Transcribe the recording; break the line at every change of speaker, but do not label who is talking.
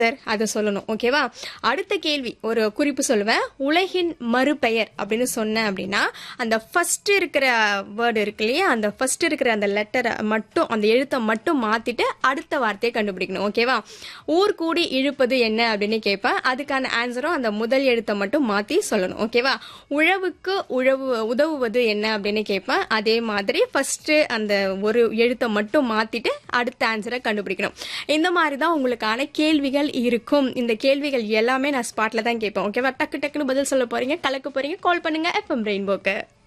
sir அதை சொல்லணும் ஓகேவா அடுத்த கேள்வி ஒரு குறிப்பு சொல்லுவேன் உலகின் மறுபெயர் அப்படின்னு சொன்னேன் அப்படின்னா அந்த ஃபர்ஸ்ட் இருக்கிற வேர்டு இருக்கு இல்லையா அந்த ஃபர்ஸ்ட் இருக்கிற அந்த லெட்டரை மட்டும் அந்த எழுத்தை மட்டும் மாத்திட்டு அடுத்த வார்த்தையை கண்டுபிடிக்கணும் ஓகேவா ஊர் கூடி இழுப்பது என்ன அப்படின்னு கேட்பேன் அதுக்கான ஆன்சரும் அந்த முதல் எழுத்தை மட்டும் மாத்தி சொல்லணும் ஓகேவா உழவுக்கு உழவு உதவுவது என்ன அப்படின்னு கேட்பேன் அதே மாதிரி ஃபர்ஸ்ட் அந்த ஒரு எழுத்தை மட்டும் மாத்திட்டு அடுத்த ஆன்சரை கண்டுபிடிக்கணும் இந்த மாதிரி தான் உங்களுக்கான கேள்விகள் இருக்கும் இந்த கேள்விகள் எல்லாமே நான் ஸ்பாட்ல தான் கேட்பேன் ஓகேவா டக்கு டக்குன்னு பதில் சொல்ல போறீங்க கலக்க போறீங்க கால் பண்ணுங்க எஃப்எம் ரெயின்போக்கு